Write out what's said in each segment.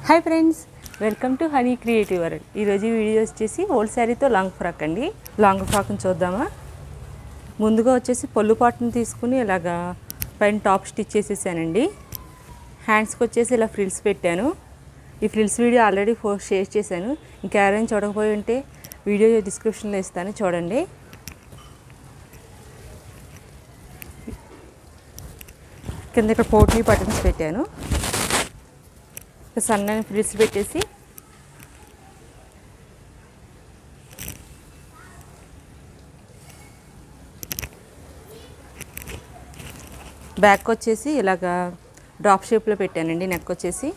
hi friends welcome to Honey Creative World ఈరోజు ఈ video వచ్చేసి ఓల్డ్ శారీతో లాంగ్ ఫ్రాక్ అండి లాంగ్ ఫ్రాక్ని చూద్దామా ముందుగా వచ్చేసి పొల్లు పాటును తీసుకుని ఇలాగా పైన టాప్ స్టిచ్ చేసేసానండి హ్యాండ్స్కి వచ్చేసి ఇలా ఫ్రిల్స్ పెట్టాను ఈ ఫ్రిల్స్ వీడియో ఆల్రెడీ ఫో షేర్ చేశాను ఇంకా ఎవరైనా చూడకపోయి ఉంటే వీడియో డిస్క్రిప్షన్లో ఇస్తాను చూడండి కింద ఇక్కడ పోట్లీ బటన్స్ పెట్టాను సన్నని ఫ్రిల్స్ పెట్టేసి బ్యాక్ వచ్చేసి ఇలాగా డ్రాప్ షేప్లో పెట్టానండి నెక్ వచ్చేసి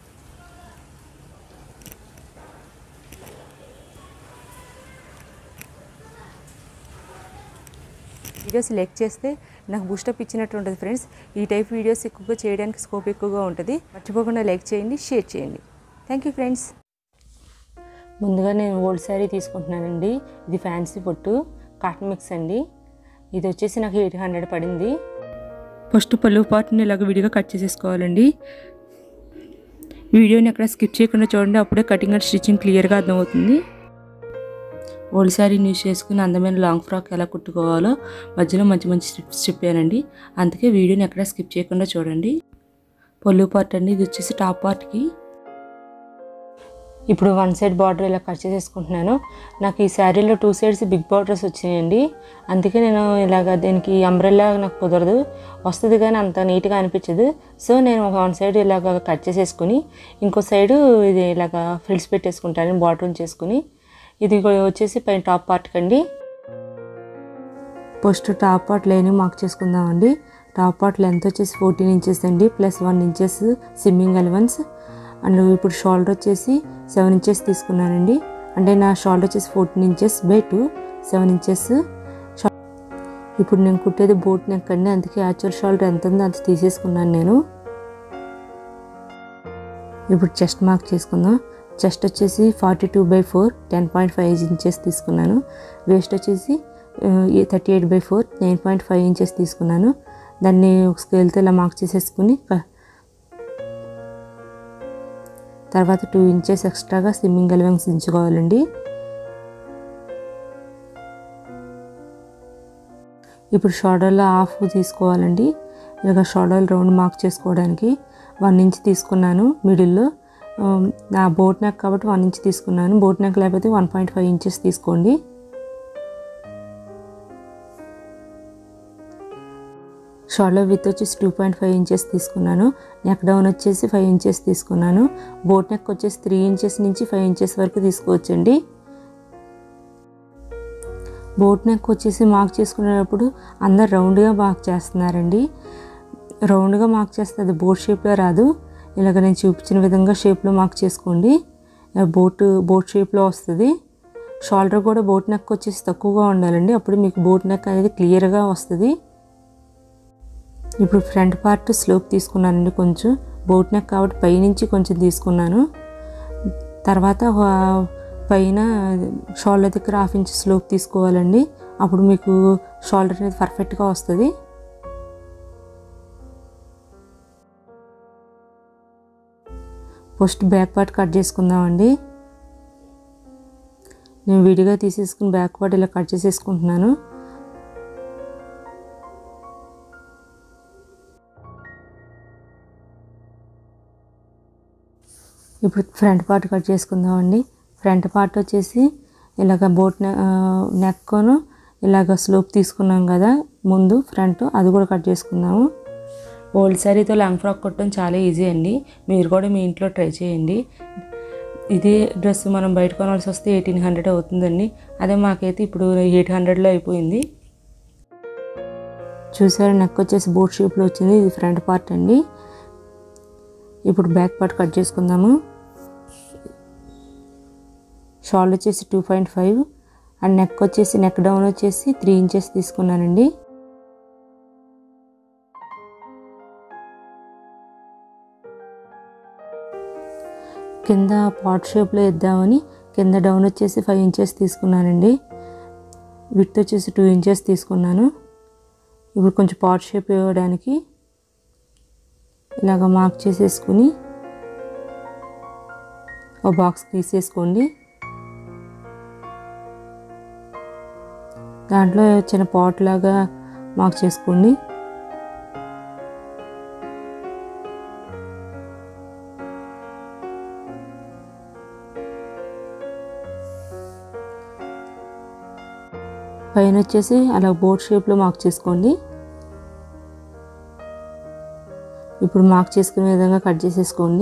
వీడియోస్ లైక్ చేస్తే నాకు బూస్టప్ ఇచ్చినట్టు ఉంటుంది ఫ్రెండ్స్ ఈ టైప్ వీడియోస్ ఎక్కువగా చేయడానికి స్కోప్ ఎక్కువగా ఉంటుంది మర్చిపోకుండా లైక్ చేయండి షేర్ చేయండి థ్యాంక్ యూ ఫ్రెండ్స్ ముందుగా నేను ఓల్డ్ శారీ తీసుకుంటున్నానండి ఇది ఫ్యాన్సీ పొట్టు కాటన్ మిక్స్ అండి ఇది వచ్చేసి నాకు ఎయిట్ హండ్రెడ్ పడింది ఫస్ట్ పళ్ళు పార్ట్ని ఇలాగ విడిగా కట్ చేసేసుకోవాలండి వీడియోని ఎక్కడ స్కిప్ చేయకుండా చూడండి అప్పుడే కటింగ్ అండ్ స్టిచ్చింగ్ క్లియర్గా అర్థమవుతుంది ఓల్డ్ శారీని యూజ్ చేసుకుని అందమైన లాంగ్ ఫ్రాక్ ఎలా కుట్టుకోవాలో మధ్యలో మంచి మంచి స్టిప్స్ చెప్పానండి అందుకే వీడియోని ఎక్కడ స్కిప్ చేయకుండా చూడండి పొల్లు పార్ట్ అండి ఇది వచ్చేసి టాప్ పార్ట్కి ఇప్పుడు వన్ సైడ్ బార్డర్ ఇలా కట్ చేసేసుకుంటున్నాను నాకు ఈ శారీలో టూ సైడ్స్ బిగ్ బార్డర్స్ వచ్చినాయండి అందుకే నేను ఇలాగ దీనికి అంబ్రెల్లా నాకు కుదరదు వస్తుంది కానీ అంత నీట్గా అనిపించదు సో నేను ఒక వన్ సైడ్ ఇలాగ కట్ చేసేసుకుని ఇంకో సైడు ఇది ఇలాగ ఫ్రిల్స్ పెట్టేసుకుంటాను బార్డర్ చేసుకుని ఇది వచ్చేసి పైన టాప్ పార్ట్ కండి first top part line mark చేసుకుందామండి టాప్ పార్ట్ లెంత్ వచ్చేసి ఫోర్టీన్ ఇంచెస్ అండి plus one inches seaming allowance and ఇప్పుడు షోల్డర్ వచ్చేసి సెవెన్ ఇంచెస్ తీసుకున్నానండి అంటే నా షోల్డర్ వచ్చేసి fourteen inches by two seven inches ఇప్పుడు నేను కుట్టేది బోట్ నెక్ అండి అందుకే యాక్చువల్ షోల్డర్ ఎంత ఉందో అంత తీసేసుకున్నాను నేను ఇప్పుడు చెస్ట్ మార్క్ చేసుకుందాం చెస్ట్ వచ్చేసి forty two by four ten point five inches తీసుకున్నాను వేస్ట్ వచ్చేసి thirty eight by four nine point five inches తీసుకున్నాను దాన్ని ఒక స్కేల్తో ఇలా మార్క్ చేసేసుకుని తర్వాత టూ ఇంచెస్ ఎక్స్ట్రాగా స్విమ్మింగ్ అలవెన్స్ దించుకోవాలండి ఇప్పుడు షోల్డర్లో హాఫ్ తీసుకోవాలండి ఇలాగ షోల్డర్ రౌండ్ మార్క్ చేసుకోవడానికి వన్ ఇంచ్ తీసుకున్నాను మిడిల్లో నా బోట్ నెక్ కాబట్టి వన్ ఇంచ్ తీసుకున్నాను బోట్ నెక్ లేకపోతే వన్ పాయింట్ ఫైవ్ ఇంచెస్ తీసుకోండి షోల్డర్ విత్ వచ్చేసి టూ పాయింట్ ఫైవ్ ఇంచెస్ తీసుకున్నాను నెక్ డౌన్ వచ్చేసి ఫైవ్ ఇంచెస్ తీసుకున్నాను బోట్ నెక్ వచ్చేసి త్రీ ఇంచెస్ నుంచి ఫైవ్ ఇంచెస్ వరకు తీసుకోవచ్చండి బోట్ నెక్ వచ్చేసి మార్క్ చేసుకునేటప్పుడు అందరు రౌండ్గా మార్క్ చేస్తున్నారండి రౌండ్గా మార్క్ చేస్తే అది బోట్ షేప్లో రాదు ఇలాగ నేను చూపించిన విధంగా షేప్లో మార్క్ చేసుకోండి బోట్ బోట్ షేప్లో వస్తుంది షోల్డర్ కూడా బోట్ నెక్ వచ్చేసి తక్కువగా ఉండాలండి అప్పుడు మీకు బోట్ నెక్ అనేది క్లియర్గా వస్తుంది ఇప్పుడు ఫ్రంట్ పార్ట్ స్లోప్ తీసుకున్నానండి కొంచెం బోట్ నెక్ కాబట్టి పైనుంచి కొంచెం తీసుకున్నాను తర్వాత పైన షోల్డర్ దగ్గర హాఫ్ ఇంచ్ స్లోప్ తీసుకోవాలండి అప్పుడు మీకు షోల్డర్ అనేది పర్ఫెక్ట్గా వస్తుంది ఫస్ట్ బ్యాక్ పార్ట్ కట్ చేసుకుందామండి నేను విడిగా తీసేసుకుని బ్యాక్ పార్ట్ ఇలా కట్ చేసేసుకుంటున్నాను ఇప్పుడు ఫ్రంట్ పార్ట్ కట్ చేసుకుందామండి ఫ్రంట్ పార్ట్ వచ్చేసి ఇలాగ బోట్ నెక్ను ఇలాగ స్లోప్ తీసుకున్నాం కదా ముందు ఫ్రంట్ అది కూడా కట్ చేసుకుందాము ఓల్డ్ శారీతో లాంగ్ ఫ్రాక్ కొట్టడం చాలా ఈజీ అండి మీరు కూడా మీ ఇంట్లో ట్రై చేయండి ఇదే డ్రెస్ మనం బయట కొనాల్సి వస్తే ఎయిటీన్ హండ్రెడ్ అవుతుందండి అదే మాకైతే ఇప్పుడు ఎయిట్ హండ్రెడ్లో అయిపోయింది చూసారు నెక్ వచ్చేసి బోట్ షేప్లో వచ్చింది ఇది ఫ్రంట్ పార్ట్ అండి ఇప్పుడు బ్యాక్ పార్ట్ కట్ చేసుకుందాము షాల్ వచ్చేసి two point five and neck వచ్చేసి నెక్ డౌన్ వచ్చేసి త్రీ ఇంచెస్ తీసుకున్నానండి కింద పాట్ షేప్లో ఇద్దామని కింద డౌన్ వచ్చేసి ఫైవ్ ఇంచెస్ తీసుకున్నానండి విత్ వచ్చేసి టూ ఇంచెస్ తీసుకున్నాను ఇప్పుడు కొంచెం పాట్ షేప్ ఇవ్వడానికి ఇలాగ మార్క్ చేసేసుకుని ఒక బాక్స్ తీసేసుకోండి దాంట్లో చిన్న పాట్ లాగా మార్క్ చేసుకోండి పైన వచ్చేసి అలా బోట్ షేప్లో మార్క్ చేసుకోండి ఇప్పుడు మార్క్ చేసుకునే విధంగా కట్ చేసేసుకోండి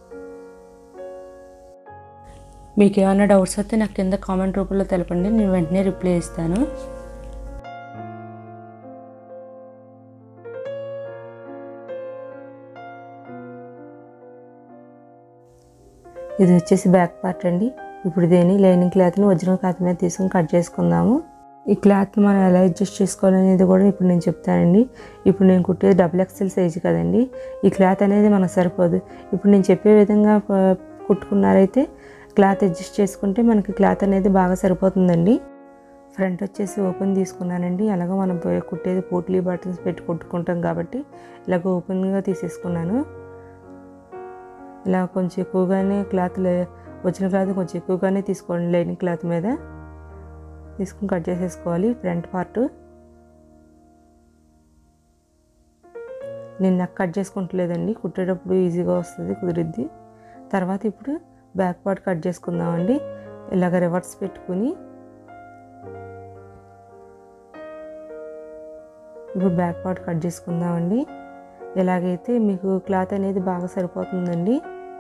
మీకు ఏమైనా డౌట్స్ వస్తే నాకు కింద కామెంట్ రూపంలో తెలపండి నేను వెంటనే రిప్లై ఇస్తాను ఇది వచ్చేసి బ్యాక్ పార్ట్ అండి ఇప్పుడు దీన్ని లైనింగ్ క్లాత్ని ఒరిజినల్ క్లాత్ మీద తీసుకుని కట్ చేసుకుందాము ఈ క్లాత్ మనం ఎలా అడ్జస్ట్ చేసుకోవాలనేది కూడా ఇప్పుడు నేను చెప్తానండి ఇప్పుడు నేను కుట్టేది డబుల్ ఎక్స్ఎల్ సైజు కదండి ఈ క్లాత్ అనేది మనకు సరిపోదు ఇప్పుడు నేను చెప్పే విధంగా ప- కుట్టుకున్నారైతే క్లాత్ అడ్జస్ట్ చేసుకుంటే మనకి క్లాత్ అనేది బాగా సరిపోతుందండి ఫ్రంట్ వచ్చేసి ఓపెన్ తీసుకున్నానండి అలాగే మనం పోయి కుట్టేది పోట్లీ బటన్స్ పెట్టి కుట్టుకుంటాం కాబట్టి ఇలాగ ఓపెన్గా తీసేసుకున్నాను ఇలా కొంచెం ఎక్కువగానే క్లాత్ వచ్చిన క్లాత్ కొంచెం ఎక్కువగానే తీసుకోండి లైనింగ్ క్లాత్ మీద తీసుకుని కట్ చేసేసుకోవాలి ఫ్రంట్ పార్ట్ నేను నాకు కట్ చేసుకుంటలేదండి కుట్టేటప్పుడు ఈజీగా వస్తుంది కుదిరిద్ది తర్వాత ఇప్పుడు బ్యాక్ పార్ట్ కట్ చేసుకుందామండి ఇలాగ రివర్స్ పెట్టుకుని ఇప్పుడు బ్యాక్ పార్ట్ కట్ చేసుకుందామండి ఎలాగైతే మీకు క్లాత్ అనేది బాగా సరిపోతుందండి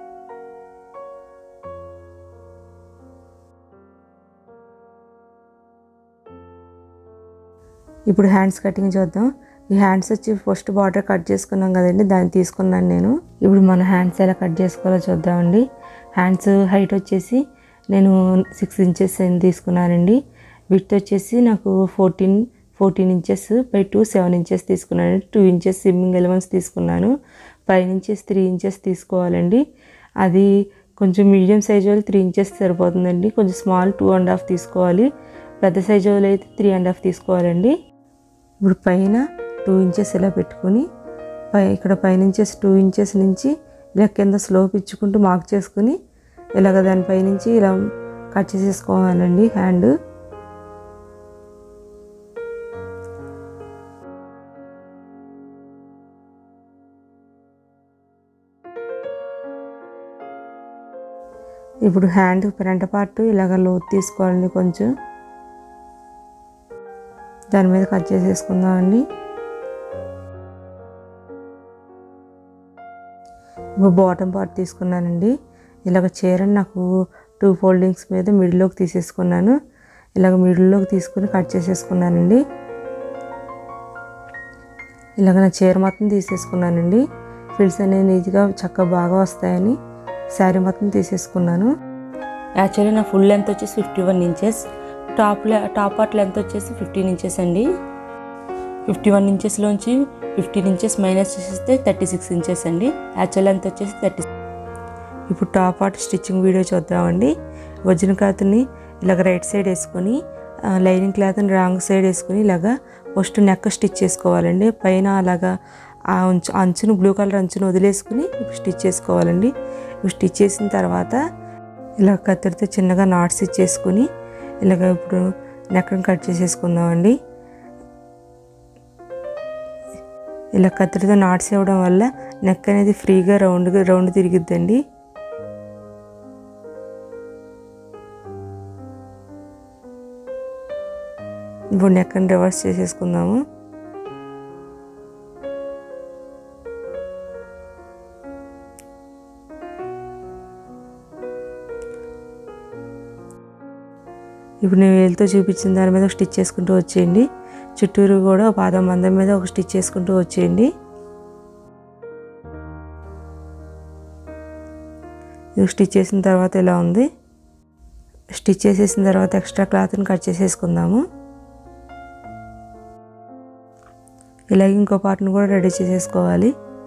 ఇప్పుడు హ్యాండ్స్ కటింగ్ చూద్దాం ఈ హ్యాండ్స్ వచ్చి ఫస్ట్ బార్డర్ కట్ చేసుకున్నాం కదండి దాన్ని తీసుకున్నాను నేను ఇప్పుడు మన హ్యాండ్స్ ఎలా కట్ చేసుకోవాలో చూద్దామండి హ్యాండ్స్ హైట్ వచ్చేసి నేను సిక్స్ ఇంచెస్ తీసుకున్నానండి విత్ వచ్చేసి నాకు fourteen fourteen inches by two seven inches తీసుకున్నాను టూ ఇంచెస్ సిమ్మింగ్ ఎలవెన్స్ తీసుకున్నాను ఫైవ్ ఇంచెస్ త్రీ ఇంచెస్ తీసుకోవాలండి అది కొంచెం మీడియం సైజ్ వాళ్ళు త్రీ ఇంచెస్ సరిపోతుందండి కొంచెం స్మాల్ టూ అండ్ హాఫ్ తీసుకోవాలి పెద్ద సైజ్ వాళ్ళు అయితే త్రీ అండ్ హాఫ్ తీసుకోవాలండి ఇప్పుడు పైన టూ ఇంచెస్ ఇలా పెట్టుకొని పై ఇక్కడ పైన ఇంచెస్ టూ ఇంచెస్ నుంచి ఇలా కింద స్లోప్ ఇచ్చుకుంటూ మార్క్ చేసుకుని ఇలాగ దానిపై నుంచి ఇలా కట్ చేసేసుకోవాలండి హ్యాండ్ ఇప్పుడు హ్యాండ్ ఫ్రంట్ పార్ట్ ఇలాగ లోతు తీసుకోవాలండి కొంచెం దాని మీద కట్ చేసేసుకుందామండి ఇప్పుడు బాటమ్ పార్ట్ తీసుకున్నానండి ఇలాగ చీరని నాకు టూ ఫోల్డింగ్స్ మీద మిడిల్లోకి తీసేసుకున్నాను ఇలాగ మిడిల్లోకి తీసుకుని కట్ చేసేసుకున్నానండి ఇలాగ నా చీర మొత్తం తీసేసుకున్నానండి ఫిల్స్ అనేవి నీట్గా చక్కగా బాగా వస్తాయని శారీ మొత్తం తీసేసుకున్నాను యాక్చువల్లీ నా ఫుల్ లెంత్ వచ్చేసి ఫిఫ్టీ వన్ ఇంచెస్ టాప్ లె- టాప్ పార్ట్ లెంత్ వచ్చేసి ఫిఫ్టీన్ ఇంచెస్ అండి ఫిఫ్టీ వన్ ఇంచెస్లోంచి ఫిఫ్టీన్ ఇంచెస్ మైనస్ చేసేస్తే థర్టీ సిక్స్ ఇంచెస్ అండి యాక్చువల్ లెంత్ వచ్చేసి థర్టీ ఇప్పుడు టాప్ పార్ట్ స్టిచ్చింగ్ వీడియో చూద్దామండి వజ్రం క్లాత్ని ఇలాగ రైట్ సైడ్ వేసుకొని ఆ, లైనింగ్ క్లాత్ని రాంగ్ సైడ్ వేసుకొని ఇలాగా ఫస్ట్ నెక్ స్టిచ్ చేసుకోవాలండి పైన అలాగా ఆ అంచు అంచును బ్లూ కలర్ అంచును వదిలేసుకుని ఇప్పుడు స్టిచ్ చేసుకోవాలండి ఇప్పుడు స్టిచ్ చేసిన తర్వాత ఇలా కత్తిరితో చిన్నగా నాట్స్ ఇచ్చేసుకుని ఇలాగ ఇప్పుడు నెక్కను కట్ చేసేసుకుందామండి ఇలా కత్తిరితో నాట్స్ ఇవ్వడం వల్ల నెక్ అనేది ఫ్రీగా రౌండ్గా రౌండ్ తిరిగిద్దండి ఇప్పుడు నెక్కని రివర్స్ చేసేసుకుందాము ఇప్పుడు నేను వేలుతో చూపించిన దాని మీద ఒక స్టిచ్ చేసుకుంటూ వచ్చేయండి చుట్టూరు కూడా ఒక పాదం మందం మీద ఒక స్టిచ్ చేసుకుంటూ వచ్చేయండి ఇది స్టిచ్ చేసిన తర్వాత ఇలా ఉంది స్టిచ్ చేసేసిన తర్వాత ఎక్స్ట్రా క్లాత్ని కట్ చేసేసుకుందాము ఇలాగే ఇంకో పార్ట్ని కూడా రెడీ చేసేసుకోవాలి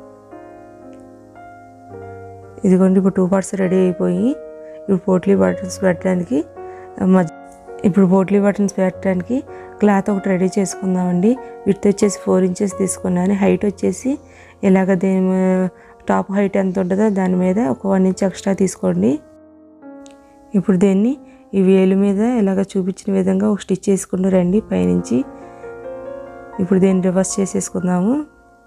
ఇదిగోండి ఇప్పుడు టూ పార్ట్స్ రెడీ అయిపోయి ఇప్పుడు పోట్లీ బటన్స్ పెట్టడానికి మధ్య ఇప్పుడు పోట్లీ బటన్స్ పెట్టడానికి క్లాత్ ఒకటి రెడీ చేసుకుందామండి విత్ వచ్చేసి ఫోర్ ఇంచెస్ తీసుకున్నాను హైట్ వచ్చేసి ఇలాగ దీని టాప్ హైట్ ఎంత ఉంటుందో దాని మీద ఒక వన్ ఇంచ్ ఎక్స్ట్రా తీసుకోండి ఇప్పుడు దీన్ని ఈ వేలు మీద ఇలాగ చూపించిన విధంగా ఒక స్టిచ్ చేసుకుంటూ రండి పైనుంచి ఇప్పుడు దీన్ని రివర్స్ చేసేసుకుందాము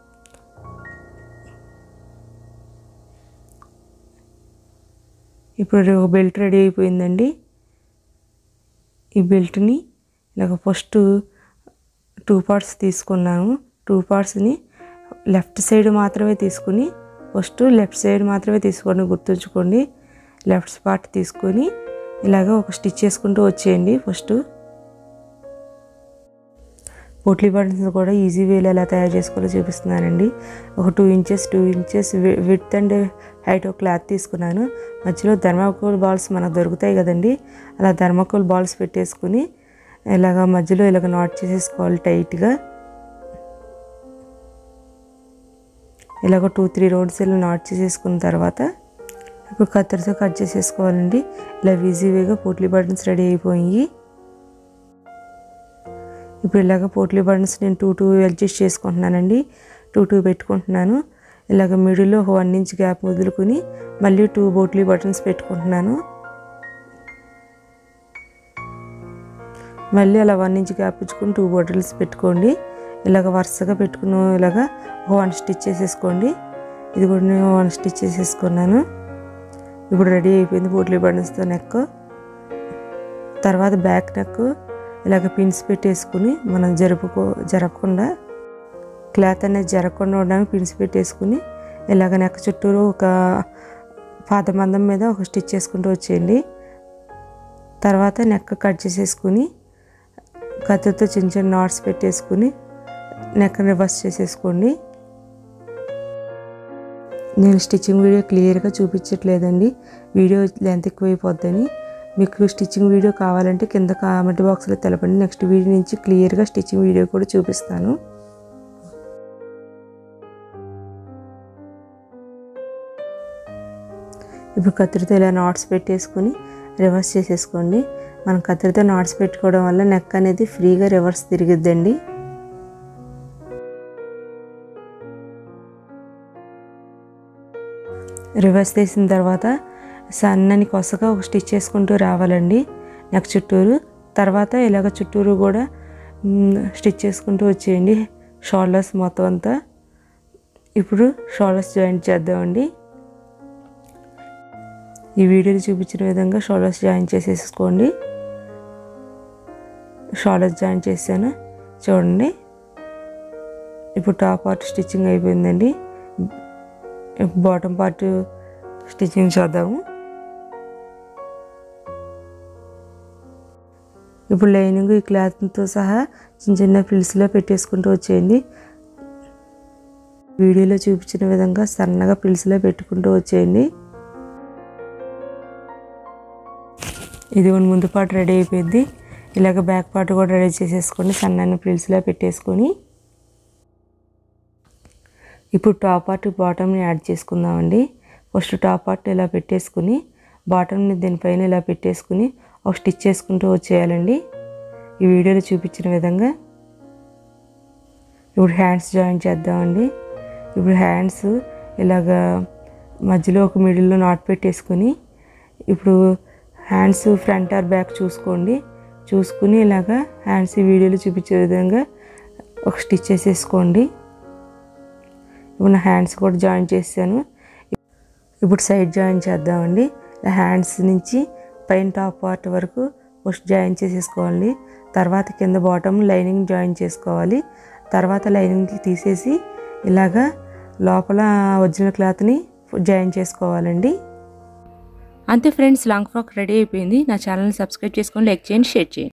ఇప్పుడు ఒక బెల్ట్ రెడీ అయిపోయిందండి ఈ బెల్ట్ని ఇలాగ ఫస్ట్ టూ పార్ట్స్ తీసుకున్నాను టూ పార్ట్స్ని లెఫ్ట్ సైడ్ మాత్రమే తీసుకుని ఫస్ట్ లెఫ్ట్ సైడ్ మాత్రమే తీసుకోండి గుర్తుంచుకోండి లెఫ్ట్ పార్ట్ తీసుకొని ఇలాగ ఒక స్టిచ్ చేసుకుంటూ వచ్చేయండి ఫస్ట్ పోట్లీ బటన్స్ కూడా ఈజీ వేలో ఎలా తయారు చేసుకోవాలో చూపిస్తున్నానండి ఒక two inches two inches width and height ఒక క్లాత్ తీసుకున్నాను మధ్యలో ధర్మాకోల్ బాల్స్ మనకు దొరుకుతాయి కదండి అలా ధర్మాకోల్ బాల్స్ పెట్టేసుకుని ఇలాగ మధ్యలో ఇలాగ నాట్ చేసేసుకోవాలి టైట్గా ఇలాగ టూ త్రీ రౌండ్స్ ఇలా నాట్ చేసేసుకున్న తర్వాత ఇప్పుడు కత్తెరతో కట్ చేసేసుకోవాలండి ఇలా ఈజీ వేగా పోట్లీ బటన్స్ రెడీ అయిపోయి ఇప్పుడు ఇలాగ పోట్లీ బటన్స్ నేను టూ టూ అడ్జస్ట్ చేసుకుంటున్నానండి టూ టూ పెట్టుకుంటున్నాను ఇలాగ మిడిల్లో ఒక వన్ ఇంచ్ గ్యాప్ వదులుకుని మళ్ళీ టూ పోట్లీ బటన్స్ పెట్టుకుంటున్నాను మళ్ళీ అలా వన్ ఇంచ్ గ్యాప్ ఇచ్చుకుని టూ బాటిల్స్ పెట్టుకోండి ఇలాగ వరుసగా పెట్టుకుని ఇలాగ ఒక వన్ స్టిచ్ చేసేసుకోండి ఇది కూడా నేను వన్ స్టిచ్ చేసేసుకున్నాను ఇప్పుడు రెడీ అయిపోయింది పోట్లీ బటన్స్తో నెక్ తర్వాత బ్యాక్ నెక్ ఇలాగ పిన్స్ పెట్టేసుకుని మనం జరుపుకో జరపకుండా క్లాత్ అనేది జరగకుండా ఉండడానికి పిన్స్ పెట్టేసుకుని ఇలాగ నెక్ చుట్టూరు ఒక పాత మందం మీద ఒక స్టిచ్ చేసుకుంటూ వచ్చేయండి తర్వాత నెక్ కట్ చేసేసుకుని కత్తితో చిన్న చిన్న నాట్స్ పెట్టేసుకుని నెక్ రివర్స్ చేసేసుకోండి నేను స్టిచ్చింగ్ వీడియో క్లియర్గా చూపించట్లేదండి వీడియో లెంత్ ఎక్కువైపోద్దని మీకు స్టిచ్చింగ్ వీడియో కావాలంటే కింద కామెంట్ బాక్స్లో తెలపండి నెక్స్ట్ వీడియో నుంచి క్లియర్గా స్టిచ్చింగ్ వీడియో కూడా చూపిస్తాను ఇప్పుడు కత్తిరితో ఇలా నాట్స్ పెట్టేసుకుని రివర్స్ చేసేసుకోండి మనం కత్తిరితో నాట్స్ పెట్టుకోవడం వల్ల నెక్ అనేది ఫ్రీగా రివర్స్ తిరిగిద్దండి రివర్స్ తీసిన తర్వాత సన్నని కొసగా ఒక స్టిచ్ చేసుకుంటూ రావాలండి నెక్ చుట్టూరు తర్వాత ఇలాగ చుట్టూరు కూడా స్టిచ్ చేసుకుంటూ వచ్చేయండి షోల్డర్స్ మొత్తం అంతా ఇప్పుడు షోల్డర్స్ జాయింట్ చేద్దామండి ఈ వీడియోలో చూపించిన విధంగా షోల్డర్స్ జాయిన్ చేసేసుకోండి షోల్డర్స్ జాయిన్ చేశాను చూడండి ఇప్పుడు టాప్ పార్ట్ స్టిచ్చింగ్ అయిపోయిందండి బాటమ్ పార్ట్ స్టిచ్చింగ్ చేద్దాము ఇప్పుడు లైనింగ్ ఈ క్లాత్తో సహా చిన్న చిన్న ఫ్రిల్స్లో పెట్టేసుకుంటూ వచ్చేయండి వీడియోలో చూపించిన విధంగా సన్నగా ఫ్రిల్స్లో పెట్టుకుంటూ వచ్చేయండి ఇది ముందు పార్ట్ రెడీ అయిపోయింది ఇలాగ బ్యాక్ పార్ట్ కూడా రెడీ చేసేసుకోండి సన్నని ఫ్రిల్స్లో పెట్టేసుకొని ఇప్పుడు టాప్ పార్ట్ బాటమ్ని యాడ్ చేసుకుందామండి ఫస్ట్ టాప్ పార్ట్ ఇలా పెట్టేసుకుని బాటమ్ని దీనిపైన ఇలా పెట్టేసుకుని ఒక స్టిచ్ చేసుకుంటూ వచ్చేయాలండి ఈ వీడియోలో చూపించిన విధంగా ఇప్పుడు హ్యాండ్స్ జాయిన్ చేద్దామండి ఇప్పుడు హ్యాండ్స్ ఇలాగా మధ్యలో ఒక మిడిల్లో నాట్ పెట్టేసుకుని ఇప్పుడు హ్యాండ్స్ ఫ్రంట్ ఆర్ బ్యాక్ చూసుకోండి చూసుకుని ఇలాగా హ్యాండ్స్ ఈ వీడియోలో చూపించే విధంగా ఒక స్టిచ్ చేసేసుకోండి ఇప్పుడు నా హ్యాండ్స్ కూడా జాయిన్ చేశాను ఇప్పుడు సైడ్ జాయిన్ చేద్దామండి హ్యాండ్స్ నుంచి పైన టాప్ పార్ట్ వరకు ఫస్ట్ జాయిన్ చేసేసుకోవాలి తర్వాత కింద బాటమ్ లైనింగ్ జాయిన్ చేసుకోవాలి తర్వాత లైనింగ్ తీసేసి ఇలాగా లోపల ఒరిజినల్ క్లాత్ని జాయిన్ చేసుకోవాలండి అంతే ఫ్రెండ్స్ లాంగ్ ఫ్రాక్ రెడీ అయిపోయింది నా ఛానల్ని సబ్స్క్రైబ్ చేసుకొని లైక్ చేయండి షేర్ చేయండి